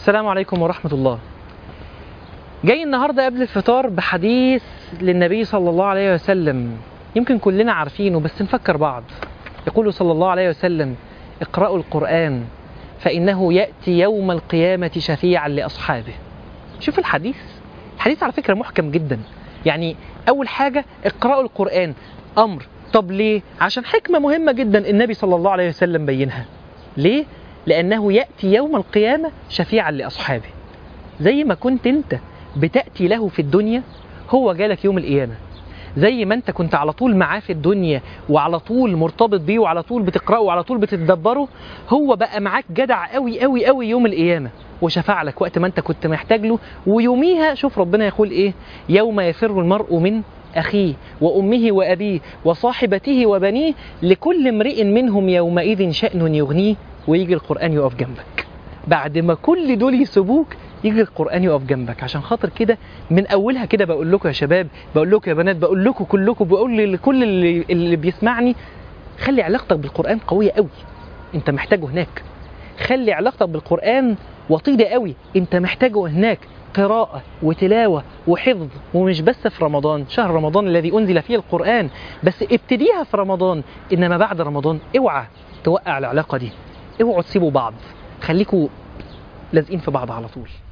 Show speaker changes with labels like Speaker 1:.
Speaker 1: السلام عليكم ورحمة الله جاي النهاردة قبل الفطار بحديث للنبي صلى الله عليه وسلم يمكن كلنا عارفينه بس نفكر بعض يقول صلى الله عليه وسلم اقرأوا القرآن فإنه يأتي يوم القيامة شفيعا لأصحابه شوف الحديث الحديث على فكرة محكم جدا يعني أول حاجة اقرأوا القرآن أمر طب ليه؟ عشان حكمة مهمة جدا النبي صلى الله عليه وسلم بينها ليه؟ لأنه يأتي يوم القيامة شفيعا لأصحابه زي ما كنت أنت بتأتي له في الدنيا هو جالك يوم القيامة زي ما أنت كنت على طول معاه في الدنيا وعلى طول مرتبط بيه وعلى طول بتقرأه وعلى طول بتتدبره هو بقى معاك جدع قوي قوي قوي يوم القيامة وشفع لك وقت ما أنت كنت محتاج له ويوميها شوف ربنا يقول إيه يوم يفر المرء من أخيه وأمه وأبيه وصاحبته وبنيه لكل امرئ منهم يومئذ شأن يغنيه ويجي القرآن يقف جنبك بعد ما كل دول يسيبوك يجي القرآن يقف جنبك عشان خاطر كده من أولها كده بقول لكم يا شباب بقول لكم يا بنات بقول لكم كلكم بقول لكل اللي, اللي بيسمعني خلي علاقتك بالقرآن قوية قوي أنت محتاجه هناك خلي علاقتك بالقرآن وطيدة قوي أنت محتاجه هناك قراءة وتلاوة وحفظ ومش بس في رمضان شهر رمضان الذي أنزل فيه القرآن بس ابتديها في رمضان إنما بعد رمضان اوعى توقع العلاقة دي اوعوا تسيبوا بعض خليكوا لازقين في بعض على طول